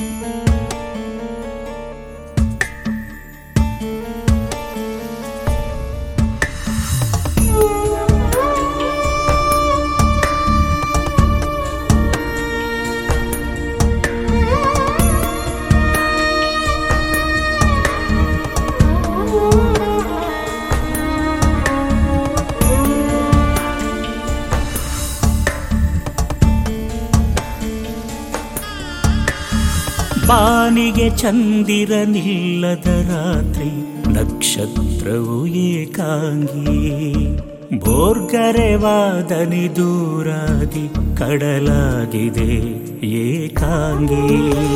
ಬಾನಿಗೆ ಚಂದಿರನಿಲ್ಲದ ರಾತ್ರಿ ನಕ್ಷತ್ರವು ಏಕಾಂಗಿ ಭೋರ್ಗರೆವಾದನಿ ದೂರಾದಿ ಕಡಲಾಗಿದೆ ಏಕಾಂಗಿ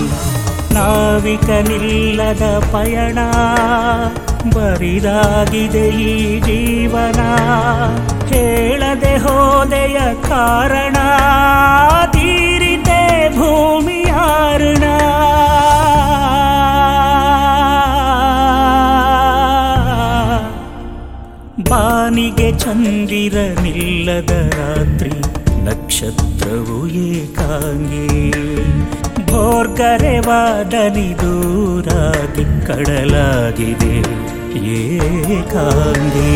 ನಾವಿಕನಿಲ್ಲದ ಪಯಣ ಬರಿದಾಗಿದೆ ಈ ಜೀವನ ಹೇಳದೆ ಹೋದೆಯ ಕಾರಣ ತೀರಿತೆ ಭೂಮಿಯಾರ್ಣ ಬಾನಿಗೆ ಚಂದಿರ ನಿಲ್ಲದ ರಾತ್ರಿ ನಕ್ಷತ್ರವು ಏಕಾಂಗಿ ಭೋರ್ಗರೆವಾದನಿ ದೂರಾಗಿ ಕಡಲಾಗಿದೆ ಏಕಾಂಗಿ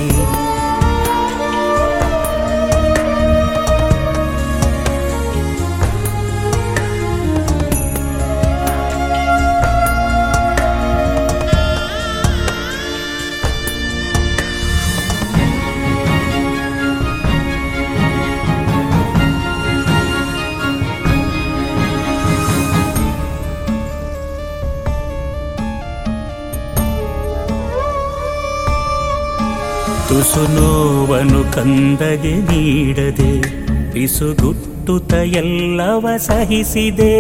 ತುಸು ನೋವನು ಕಂದಗೆ ನೀಡದೆ ಪಿಸುಗುಟ್ಟುತ್ತ ಎಲ್ಲವ ಸಹಿಸಿದೆ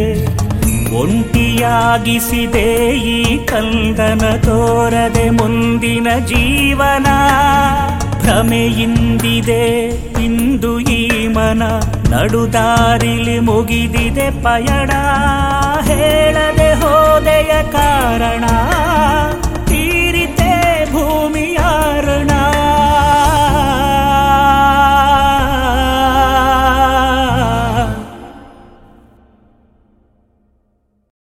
ಒಂಟಿಯಾಗಿಸಿದೆ ಈ ಕಂದನ ತೋರದೆ ಮುಂದಿನ ಜೀವನ ಭ್ರಮೆಯಿಂದಿದೆ ಇಂದು ಈ ಮನ ನಡುದಾರಿಲಿ ಮುಗಿದಿದೆ ಪಯಣ ಹೇಳದೆ ಹೋದೆಯ ಕಾರಣ